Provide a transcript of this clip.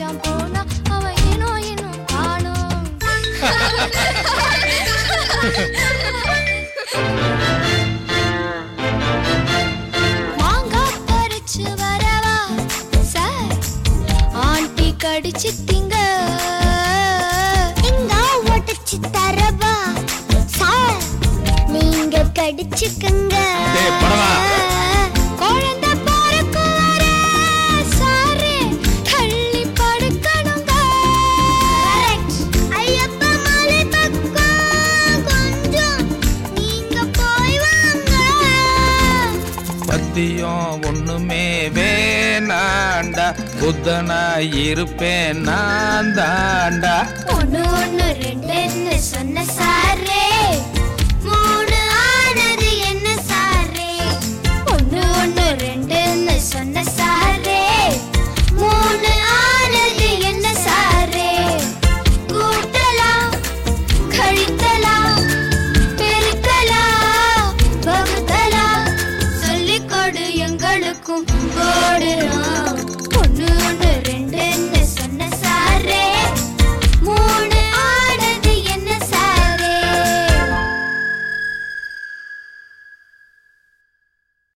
மச்சான் போனா அவன் இன்னும் இன்னும் காணோம் மாங்காய் பறிச்சு வரவா சார் ஆண்டி கடிச்சு திங்க தேங்காய் உடைச்சு தரவா சார் நீங்க கடிச்சுக்குங்க டேய், படவா. குழந்தை பிறக்கும் வரை சாரு தள்ளி படுக்கணுங்க ஐயப்பா மலை பக்கம் கொஞ்சம் நீங்க போய் வாங்க பத்தியம் ஒண்ணுமே வேணாண்டா புத்தனா இருப்பேன் நான் தாண்டா ஒண்ணு ஒண்ணு ரெண்டுன்னு சொன்ன சாரே